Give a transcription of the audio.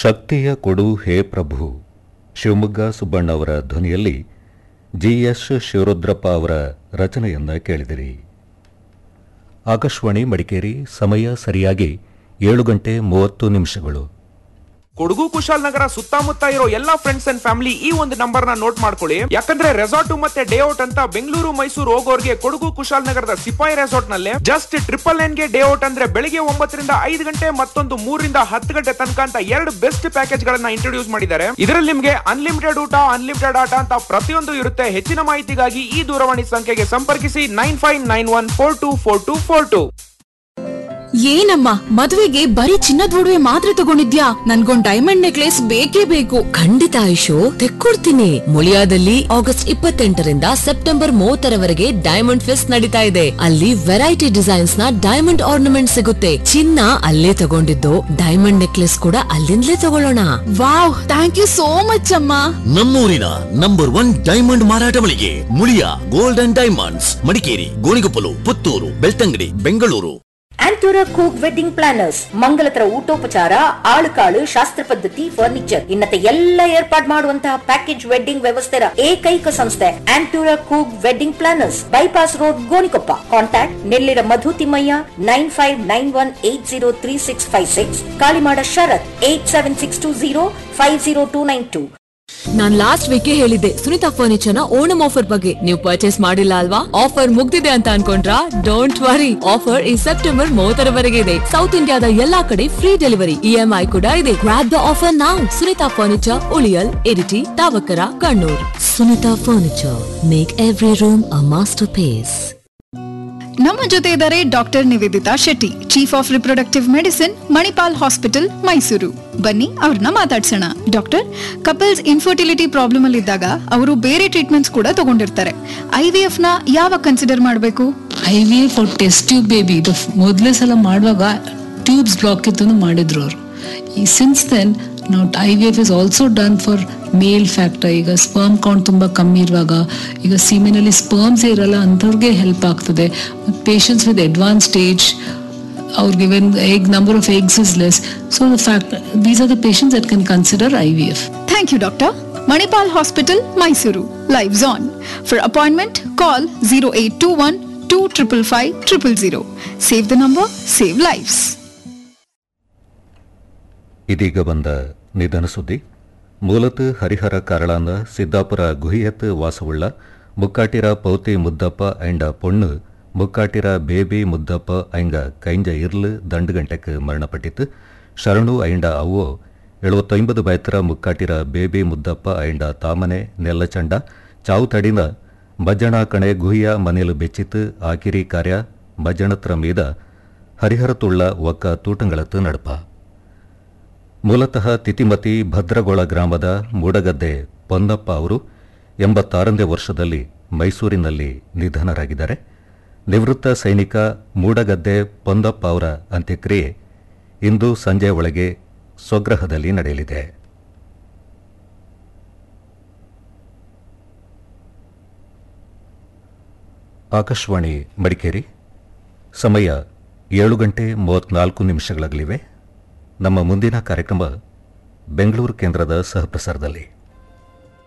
ಶಕ್ತಿಯ ಕೊಡು ಹೇ ಪ್ರಭು ಶಿವಮೊಗ್ಗ ಸುಬ್ಬಣ್ಣ ಅವರ ಧ್ವನಿಯಲ್ಲಿ ಜಿ ಎಸ್ ಶಿವರುದ್ರಪ್ಪ ಅವರ ರಚನೆಯನ್ನ ಕೇಳಿದಿರಿ ಆಕಾಶವಾಣಿ ಮಡಿಕೇರಿ ಸಮಯ ಸರಿಯಾಗಿ ಏಳು ಗಂಟೆ ಮೂವತ್ತು ನಿಮಿಷಗಳು ಕೊಡಗು ಕುಶಾಲ್ ಸುತ್ತಮುತ್ತ ಇರೋ ಎಲ್ಲಾ ಫ್ರೆಂಡ್ಸ್ ಅಂಡ್ ಫ್ಯಾಮಿಲಿ ಈ ಒಂದು ನಂಬರ್ ನ ನೋಟ್ ಮಾಡ್ಕೊಳ್ಳಿ ಯಾಕಂದ್ರೆ ರೆಸಾರ್ಟ್ ಮತ್ತೆ ಡೇ ಔಟ್ ಅಂತ ಬೆಂಗಳೂರು ಮೈಸೂರು ಹೋಗೋರ್ಗೆ ಕೊಡಗು ಕುಶಾಲ್ ನಗರದ ಸಿಪಾಯಿ ರೆಸಾರ್ಟ್ ನಲ್ಲಿ ಜಸ್ಟ್ ಟ್ರಿಪಲ್ ನೈನ್ ಗೆ ಡೇ ಔಟ್ ಅಂದ್ರೆ ಬೆಳಿಗ್ಗೆ ಒಂಬತ್ತರಿಂದ ಐದು ಗಂಟೆ ಮತ್ತೊಂದು ಮೂರರಿಂದ ಹತ್ತು ಗಂಟೆ ತನಕ ಅಂತ ಎರಡು ಬೆಸ್ಟ್ ಪ್ಯಾಕೇಜ್ ಗಳನ್ನ ಇಂಟ್ರೊಡ್ಯೂಸ್ ಮಾಡಿದ್ದಾರೆ ಇದರಲ್ಲಿ ನಿಮ್ಗೆ ಅನ್ಲಿಮಿಟೆಡ್ ಊಟ ಅನ್ಲಿಮಿಟೆಡ್ ಆಟ ಅಂತ ಪ್ರತಿಯೊಂದು ಇರುತ್ತೆ ಹೆಚ್ಚಿನ ಮಾಹಿತಿಗಾಗಿ ಈ ದೂರವಾಣಿ ಸಂಖ್ಯೆಗೆ ಸಂಪರ್ಕಿಸಿ nine five nine one four two four two four two ಏನಮ್ಮ ಮದುವೆಗೆ ಬರೀ ಚಿನ್ನದ ಒಡವೆ ಮಾತ್ರ ತಗೊಂಡಿದ್ಯಾ ನನ್ಗೊಂದ್ ಡೈಮಂಡ್ ನೆಕ್ಲೆಸ್ ಬೇಕೇ ಬೇಕು ಖಂಡಿತ ಆಯುಷು ತೆಕ್ಕೊಡ್ತೀನಿ ಮುಳಿಯಾದಲ್ಲಿ ಆಗಸ್ಟ್ ಇಪ್ಪತ್ತೆಂಟರಿಂದ ಸೆಪ್ಟೆಂಬರ್ ಮೂವತ್ತರವರೆಗೆ ಡೈಮಂಡ್ ಫೆಸ್ಟ್ ನಡೀತಾ ಇದೆ ಅಲ್ಲಿ ವೆರೈಟಿ ಡಿಸೈನ್ಸ್ ನ ಡೈಮಂಡ್ ಆರ್ನಮೆಂಟ್ ಸಿಗುತ್ತೆ ಚಿನ್ನ ಅಲ್ಲೇ ತಗೊಂಡಿದ್ದು ಡೈಮಂಡ್ ನೆಕ್ಲೆಸ್ ಕೂಡ ಅಲ್ಲಿಂದಲೇ ತಗೊಳ್ಳೋಣ wow thank you so much ಅಮ್ಮ ನಮ್ಮೂರಿನ ನಂಬರ್ ಒನ್ ಡೈಮಂಡ್ ಮಾರಾಟ ಮಳಿಗೆ Muliya gold and diamonds Madikeri Gonikoppal Puttur Belthangady Bengaluru Antura ಕೂಕ್ ವೆಡ್ಡಿಂಗ್ ಪ್ಲಾನರ್ಸ್ ಮಂಗಲತರ ಊಟೋಪಚಾರ ಆಳುಕಾಳು ಶಾಸ್ತ್ರ ಪದ್ಧತಿ ಫರ್ನಿಚರ್ ಇನ್ನತೆ ಎಲ್ಲ ಏರ್ಪಾಡ್ ಮಾಡುವಂತಹ ಪ್ಯಾಕೇಜ್ ವೆಡ್ಡಿಂಗ್ ವ್ಯವಸ್ಥೆಯ ಏಕೈಕ ಸಂಸ್ಥೆ ಆಂಟೂರ ಕೂಕ್ wedding planners bypass road Gonikoppa contact Nellira Madhu Thimmaiah nine five nine one eight zero three six five six Kalimada Sharath eight seven six two zero five zero two nine two ನಾನ್ ಲಾಸ್ಟ್ ವೀಕ್ ಹೇಳಿದ್ದೆ ಸುನಿತಾ ಫರ್ನಿಚರ್ ನ Onam offer ಬಗ್ಗೆ ನೀವು purchase ಮಾಡಿಲ್ಲ ಅಲ್ವಾ ಆಫರ್ ಮುಗ್ದಿದೆ ಅಂತ ಅನ್ಕೊಂಡ್ರಾ ಡೋಂಟ್ ವರಿ ಆಫರ್ ಈ ಸೆಪ್ಟೆಂಬರ್ ಮೂವತ್ತರವರೆಗೆ ಇದೆ ಸೌತ್ ಇಂಡಿಯಾದ ಎಲ್ಲಾ ಕಡೆ ಫ್ರೀ ಡೆಲಿವರಿ ಇಎಂಐ ಕೂಡ ಇದೆ ಗ್ರಾಪ್ ದ ಆಫರ್ ನಾವು Sunitha furniture Ulliyil Iritty Thavakkara Kannur Sunitha furniture make every room a masterpiece ನಮ್ಮ ಜೊತೆ ಇದ್ದಾರೆ doctor Nivedita Shetty chief of reproductive medicine Manipal hospital Mysuru ಬನ್ನಿ ಅವ್ರನ್ನ ಮಾತಾಡ್ಸೋಣ ಡಾಕ್ಟರ್ ಕಪಲ್ಸ್ ಇನ್ಫರ್ಟಿಲಿಟಿ ಪ್ರಾಬ್ಲಮ್ ಅಲ್ಲಿ ಇದ್ದಾಗ ಅವರು ಬೇರೆ ಟ್ರೀಟ್ಮೆಂಟ್ಸ್ ಕೂಡ ತಗೊಂಡಿರ್ತಾರೆ ಐ ವಿ ಎಫ್ ನ ಯಾವಾಗ ಕನ್ಸಿಡರ್ ಮಾಡಬೇಕು ಐ ವಿ ಎಫ್ ಅವ್ರು ಟೆಸ್ಟ್ ಟ್ಯೂಬ್ ಬೇಬಿ ಇದು ಮೊದಲೇ ಸಲ ಮಾಡುವಾಗ ಟ್ಯೂಬ್ಸ್ ಬ್ಲಾಕ್ ಇತ್ತು ಮಾಡಿದ್ರು ಅವರು ಈ ಸಿನ್ಸ್ ದೆನ್ ನಾವು I V F is also done for male factor ಈಗ ಸ್ಪರ್ಮ್ ಕೌಂಟ್ ತುಂಬ ಕಮ್ಮಿ ಇರುವಾಗ ಈಗ ಸೀಮೆನಲ್ಲಿ ಸ್ಪರ್ಮ್ಸ್ ಇರಲ್ಲ ಅಂಥವ್ರಿಗೆ ಹೆಲ್ಪ್ ಆಗ್ತದೆ ಪೇಷಂಟ್ಸ್ ವಿತ್ ಅಡ್ವಾನ್ಸ್ ಸ್ಟೇಜ್ ಅವ್ರಿಗೆ when egg number of eggs is less so the fact these are the patients that can consider I V F thank you doctor Manipal hospital Mysuru lives on for appointment call zero eight two one two triple five triple zero save the number save lives ಇದೀಗ ಬಂದ ನಿಧನ ಸುದ್ದಿ ಮೂಲತಃ ಹರಿಹರ ಕಾರಳಾಂದ ಸಿದ್ದಾಪುರ ಗುಹಿಯತ್ ವಾಸವುಳ್ಳ ಮುಕ್ಕಾಟಿರ ಪೌತಿ ಮುದ್ದಪ್ಪ ಐಂಡ ಪೊಣ್ಣು ಮುಕ್ಕಾಟಿರ baby Muddappa ಐಂಗ ಕೈಂಜ ಇರ್ಲು ದಂಡುಗಂಟೆಕ್ ಮರಣಪಟ್ಟಿತ್ತು ಶರಣು ಐಂಡ ಅವ್ವೋ ಎಳುವತ್ತೊಂಬದು ಬೈತರ ಮುಕ್ಕಾಟಿರ baby Muddappa ಐಂಡ ತಾಮನೆ ನೆಲ್ಲಚಂಡ ಚಾವು ತಡಿನ ಮಜ್ಜಣ ಕಣೆ ಗುಹಿಯ ಮನೆಲು ಬೆಚ್ಚಿತ್ತು ಆಕಿರಿ ಕಾರ್ಯ ಮಜ್ಜಣತ್ರ ಮೀದ ಹರಿಹರತುಳ್ಳ ಒಕ್ಕ ತೂಟಂಗಳತ್ತು ನಡಪ ಮೂಲತಃ ತಿತಿಮತಿ ಭದ್ರಗೊಳ ಗ್ರಾಮದ ಮೂಡಗದ್ದೆ ಪೊನ್ನಪ್ಪ ಅವರು ಎಂಬತ್ತಾರನೇ ವರ್ಷದಲ್ಲಿ ಮೈಸೂರಿನಲ್ಲಿ ನಿಧನರಾಗಿದ್ದಾರೆ ನಿವೃತ್ತ ಸೈನಿಕ ಮೂಡಗದ್ದೆ ಪೊಂದಪ್ಪ ಅವರ ಅಂತ್ಯಕ್ರಿಯೆ ಇಂದು ಸಂಜೆ ಒಳಗೆ ಸ್ವಗ್ರಹದಲ್ಲಿ ನಡೆಯಲಿದೆ ಆಕಾಶವಾಣಿ ಮಡಿಕೇರಿ ಸಮಯ ಏಳು ಗಂಟೆ ಮೂವತ್ನಾಲ್ಕು ನಿಮಿಷಗಳಾಗಲಿವೆ ನಮ್ಮ ಮುಂದಿನ ಕಾರ್ಯಕ್ರಮ ಬೆಂಗಳೂರು ಕೇಂದ್ರದ ಸಹಪ್ರಸಾರದಲ್ಲಿ